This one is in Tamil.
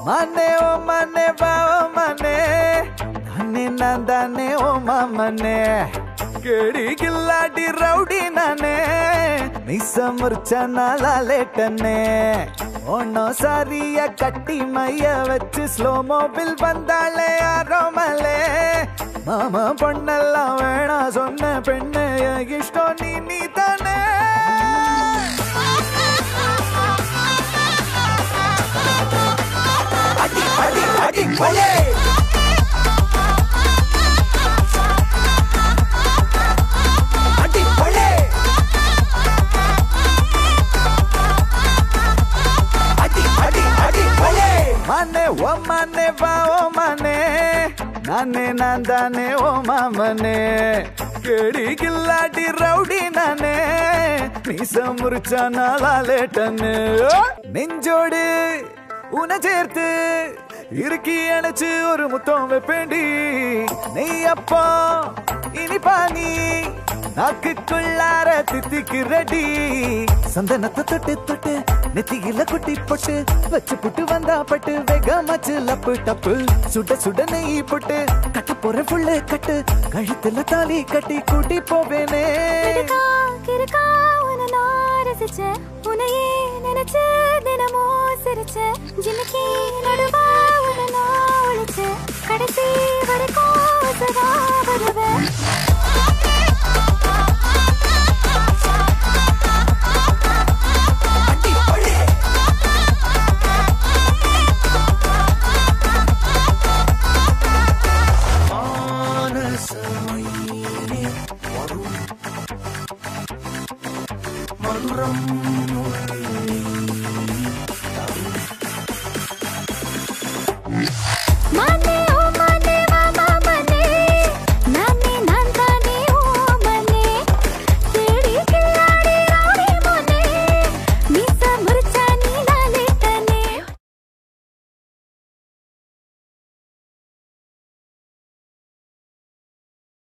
மானே ஓ மானே வா ஓ மானே நானே நான் தானே ஓ மாமனே கேடி கில்லாடி ரவுடி நானே மிச முறிச்ச நாளா லேட்டனே ஒன்னும் சாரிய கட்டி மைய வச்சு ஸ்லோ மோபில் வந்தாளே ஆரோமலே மாமா பொண்ணெல்லாம் வேணா சொன்ன பெண்ணு என் இஷ்டம் நீ நீ தானே அடி அடி அடி கொலே அடி கொலே அடி அடி அடி கொலே மானே ஓ மானே வா ஓ மானே நானே நான் தானே ஓ மாமனே கேடி கில்லாடி ரவுடி நானே மீச முறிச்சா நாளா லேட்டன்னு நெஞ்சோடு உன சேர்த்து இறுக்கி அணைச்சு ஒரு முத்தம் வைப்பேண்டி நெய் அப்பா இனிப்பா நீ நாக்குக்குள்ளார தித்திக்கு ரெடி சந்தனத்தை தொட்டு தொட்டு நெத்தியில குட்டி போட்டு வச்சு புட்டு வந்தா பட்டு வேகமாச்சு லப்பு டப்பு சுட சுட நெய் போட்டு கட்ட போற புல்லு கட்டு கழுத்துல தாலி கட்டி கூட்டி போவேனே கிறுக்கா, கிறுக்கா, உன்னை நான் ரசிச்சேன். உன்னையே நினைச்சு தினமும் சிரிச்சேன். ஜிமிக்கி நடு